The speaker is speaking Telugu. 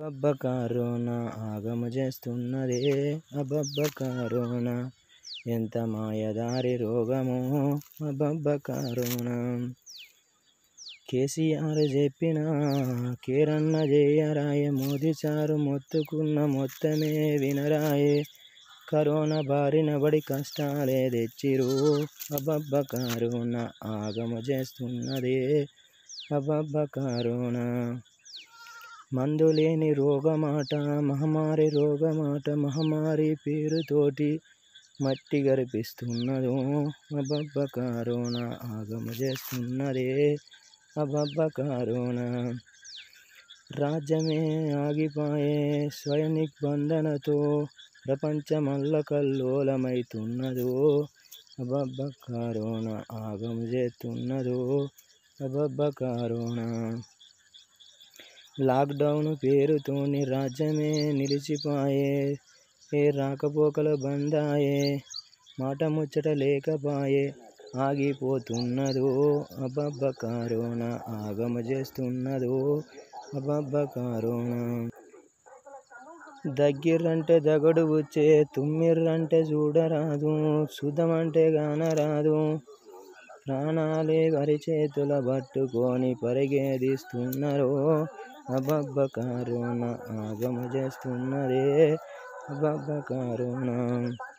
అబ్బబ్బ కరోనా ఆగమ చేస్తున్నదే అబ్బబ్బ కరోనా ఎంత మాయదారి రోగము అబ్బబ్బ కరోనా కేసీఆర్ చెప్పిన కేరన్న చేయరాయే మోదీ సారు మొత్తుకున్న మొత్తమే వినరాయే కరోనా బారిన పడి కష్టాలే తెచ్చిరు అబ్బబ్బ కరోనా ఆగమ చేస్తున్నదే అబ్బబ్బ కరోనా మందు లేని రోగమాట మహమ్మారి రోగమాట మహమ్మారి పేరుతోటి మట్టి గరిపిస్తున్నదో అబ్బబ్బ కరోనా ఆగమ చేస్తున్నదే అబ్బబ్బ కరోనా రాజ్యమే ఆగిపాయే స్వయం నిబంధనతో ప్రపంచమల్ల కల్లోలమైతున్నదో అబ్బబ్బ కరోనా ఆగం చేస్తున్నదో అబ్బబ్బ కరోనా లాక్డౌన్ పేరుతోని రాజ్యమే నిలిచిపాయే ఏ రాకపోకల బందాయే మాట ముచ్చట లేకపాయే ఆగిపోతున్నదో అబ్బబ్బ కరోనా ఆగమ చేస్తున్నదో అబ్బబ్బ కరోనా దగ్గిర్రంటే దగడు వచ్చే తుమ్మిర్రంటే చూడరాదు సుధమంటే గానరాదు ప్రాణాలే వరి చేతుల పట్టుకొని పరిగెదిస్తున్నారు అబ్బబ్బ కరోనా ఆగమ చేస్తున్నదే అబ్బబ్బ కరోనా